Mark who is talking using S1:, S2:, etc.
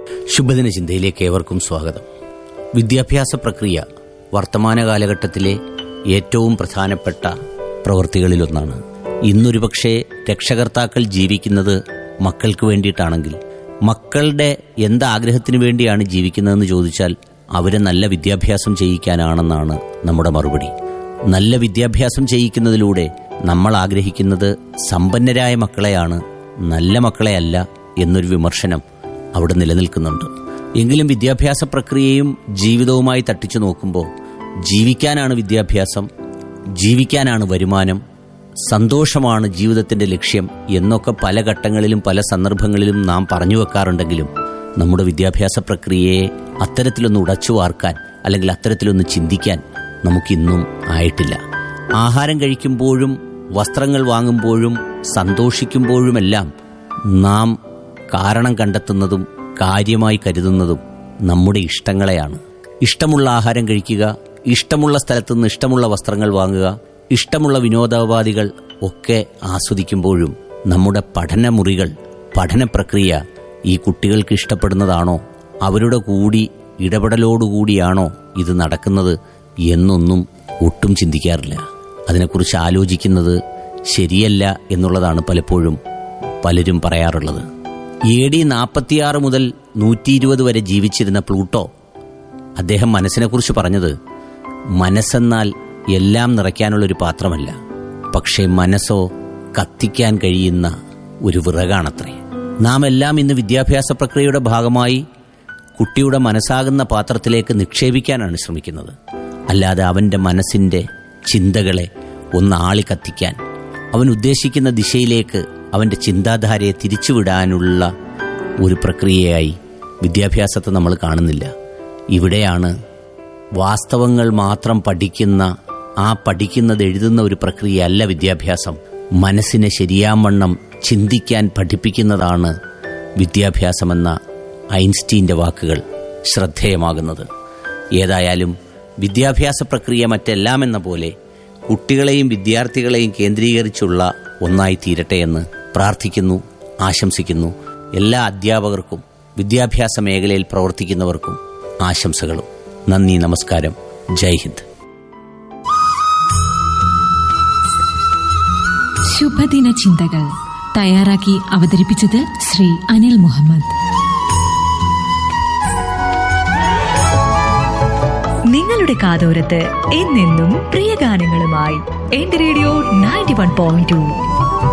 S1: ശുഭദിന ചിന്തയിലേക്ക് ഏവർക്കും സ്വാഗതം വിദ്യാഭ്യാസ പ്രക്രിയ വർത്തമാന കാലഘട്ടത്തിലെ ഏറ്റവും പ്രധാനപ്പെട്ട പ്രവൃത്തികളിലൊന്നാണ് ഇന്നൊരു പക്ഷേ രക്ഷകർത്താക്കൾ ജീവിക്കുന്നത് മക്കൾക്ക് വേണ്ടിയിട്ടാണെങ്കിൽ മക്കളുടെ എന്താഗ്രഹത്തിന് വേണ്ടിയാണ് ജീവിക്കുന്നതെന്ന് ചോദിച്ചാൽ അവരെ നല്ല വിദ്യാഭ്യാസം ചെയ്യിക്കാനാണെന്നാണ് നമ്മുടെ മറുപടി നല്ല വിദ്യാഭ്യാസം ചെയ്യിക്കുന്നതിലൂടെ നമ്മൾ ആഗ്രഹിക്കുന്നത് സമ്പന്നരായ മക്കളെയാണ് നല്ല മക്കളെയല്ല എന്നൊരു വിമർശനം അവിടെ നിലനിൽക്കുന്നുണ്ട് എങ്കിലും വിദ്യാഭ്യാസ പ്രക്രിയയും ജീവിതവുമായി തട്ടിച്ചു നോക്കുമ്പോൾ ജീവിക്കാനാണ് വിദ്യാഭ്യാസം ജീവിക്കാനാണ് വരുമാനം സന്തോഷമാണ് ജീവിതത്തിന്റെ ലക്ഷ്യം എന്നൊക്കെ പല ഘട്ടങ്ങളിലും പല സന്ദർഭങ്ങളിലും നാം പറഞ്ഞു വെക്കാറുണ്ടെങ്കിലും നമ്മുടെ വിദ്യാഭ്യാസ പ്രക്രിയയെ അത്തരത്തിലൊന്ന് ഉടച്ചു വാർക്കാൻ അല്ലെങ്കിൽ അത്തരത്തിലൊന്ന് ചിന്തിക്കാൻ നമുക്കിന്നും ആയിട്ടില്ല ആഹാരം കഴിക്കുമ്പോഴും വസ്ത്രങ്ങൾ വാങ്ങുമ്പോഴും സന്തോഷിക്കുമ്പോഴുമെല്ലാം നാം കാരണം കണ്ടെത്തുന്നതും കാര്യമായി കരുതുന്നതും നമ്മുടെ ഇഷ്ടങ്ങളെയാണ് ഇഷ്ടമുള്ള ആഹാരം കഴിക്കുക ഇഷ്ടമുള്ള സ്ഥലത്തു നിന്ന് ഇഷ്ടമുള്ള വസ്ത്രങ്ങൾ വാങ്ങുക ഇഷ്ടമുള്ള വിനോദോപാധികൾ ഒക്കെ ആസ്വദിക്കുമ്പോഴും നമ്മുടെ പഠനമുറികൾ പഠന പ്രക്രിയ ഈ കുട്ടികൾക്ക് ഇഷ്ടപ്പെടുന്നതാണോ അവരുടെ കൂടി ഇടപെടലോടുകൂടിയാണോ ഇത് നടക്കുന്നത് എന്നൊന്നും ഒട്ടും ചിന്തിക്കാറില്ല അതിനെക്കുറിച്ച് ആലോചിക്കുന്നത് ശരിയല്ല എന്നുള്ളതാണ് പലപ്പോഴും പലരും പറയാറുള്ളത് എ ഡി നാൽപ്പത്തിയാറ് മുതൽ നൂറ്റി ഇരുപത് വരെ ജീവിച്ചിരുന്ന പ്ലൂട്ടോ അദ്ദേഹം മനസ്സിനെക്കുറിച്ച് പറഞ്ഞത് മനസ്സെന്നാൽ എല്ലാം നിറയ്ക്കാനുള്ളൊരു പാത്രമല്ല പക്ഷേ മനസ്സോ കത്തിക്കാൻ കഴിയുന്ന ഒരു വിറകാണത്രേ നാം എല്ലാം ഇന്ന് വിദ്യാഭ്യാസ പ്രക്രിയയുടെ ഭാഗമായി കുട്ടിയുടെ മനസ്സാകുന്ന പാത്രത്തിലേക്ക് നിക്ഷേപിക്കാനാണ് ശ്രമിക്കുന്നത് അല്ലാതെ അവൻ്റെ മനസ്സിൻ്റെ ചിന്തകളെ ഒന്ന് ആളി കത്തിക്കാൻ അവൻ ഉദ്ദേശിക്കുന്ന ദിശയിലേക്ക് അവൻ്റെ ചിന്താധാരയെ തിരിച്ചുവിടാനുള്ള ഒരു പ്രക്രിയയായി വിദ്യാഭ്യാസത്തെ നമ്മൾ കാണുന്നില്ല ഇവിടെയാണ് വാസ്തവങ്ങൾ മാത്രം പഠിക്കുന്ന ആ പഠിക്കുന്നത് എഴുതുന്ന ഒരു പ്രക്രിയയല്ല വിദ്യാഭ്യാസം മനസ്സിനെ ശരിയാവണ്ണം ചിന്തിക്കാൻ പഠിപ്പിക്കുന്നതാണ് വിദ്യാഭ്യാസമെന്ന ഐൻസ്റ്റീൻ്റെ വാക്കുകൾ ശ്രദ്ധേയമാകുന്നത് ഏതായാലും വിദ്യാഭ്യാസ പ്രക്രിയ മറ്റെല്ലാം എന്ന പോലെ കുട്ടികളെയും വിദ്യാർത്ഥികളെയും കേന്ദ്രീകരിച്ചുള്ള ഒന്നായി തീരട്ടെ എന്ന് പ്രാർത്ഥിക്കുന്നു ആശംസിക്കുന്നു എല്ലാ അധ്യാപകർക്കും വിദ്യാഭ്യാസ മേഖലയിൽ പ്രവർത്തിക്കുന്നവർക്കും ആശംസകളും നന്ദി നമസ്കാരം ജയ് ഹിന്ദ്
S2: ശുഭദിന ചിന്തകൾ തയ്യാറാക്കി അവതരിപ്പിച്ചത് ശ്രീ അനിൽ മുഹമ്മദ്
S3: നിങ്ങളുടെ കാതോരത്ത് എന്നെന്നും പ്രിയ ഗാനങ്ങളുമായി എന്റെ radio ninety one point to